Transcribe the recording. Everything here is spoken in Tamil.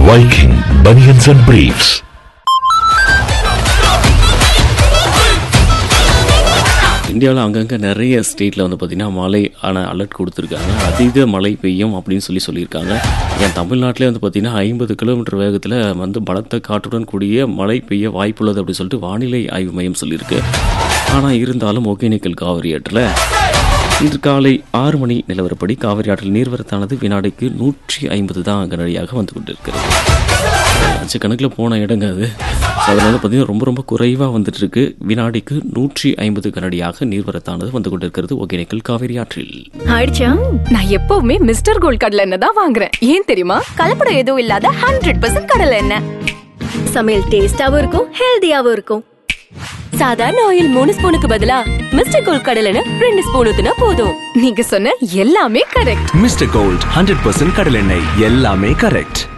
Viking Bunions and Briefs. இந்தியாவில் அங்கங்கே நிறைய ஸ்டேட்டில் வந்து பார்த்திங்கன்னா மழை ஆன அலர்ட் கொடுத்துருக்காங்க அதிக மழை பெய்யும் அப்படின்னு சொல்லி சொல்லியிருக்காங்க ஏன் தமிழ்நாட்டிலே வந்து பார்த்திங்கன்னா ஐம்பது கிலோமீட்டர் வேகத்தில் வந்து பலத்த காற்றுடன் கூடிய மழை பெய்ய வாய்ப்புள்ளது அப்படின்னு சொல்லிட்டு வானிலை ஆய்வு மையம் சொல்லியிருக்கு ஆனால் இருந்தாலும் ஒகேனக்கல் காவிரி ஆற்றில் இன்று காலை ஆறு மணி நிலவரப்படி காவிரி ஆற்றில் நீர்வரத்தானது வினாடிக்கு நூற்றி ஐம்பது தான் கனடியாக வந்து கொண்டிருக்கிறது லட்சக்கணக்கில் போன இடங்க அது So, அதனால பார்த்தீங்கன்னா ரொம்ப ரொம்ப குறைவாக வந்துட்டு இருக்கு வினாடிக்கு நூற்றி ஐம்பது கனடியாக நீர்வரத்தானது வந்து கொண்டிருக்கிறது ஒகேனக்கல் காவிரி ஆற்றில் ஆயிடுச்சா நான் எப்பவுமே மிஸ்டர் கோல்ட் கடலை எண்ணெய் தான் வாங்குறேன் ஏன் தெரியுமா கலப்படம் எதுவும் இல்லாத ஹண்ட்ரட் பர்சன்ட் கடலை எண்ணெய் சமையல் டேஸ்டாவும் இருக்கும் ஹெல்தியாவும் இருக்கும் சாதாரண ஆயில் மூணு ஸ்பூனுக்கு பதிலா மிஸ்டர் கோல்ட் கடலை எண்ணெய் ரெண்டு ஸ்பூன் ஊத்துனா போதும் நீங்க சொன்ன எல்லாமே correct mister gold hundred percent கடலெண்ணெய் எல்லாமே கரெக்ட்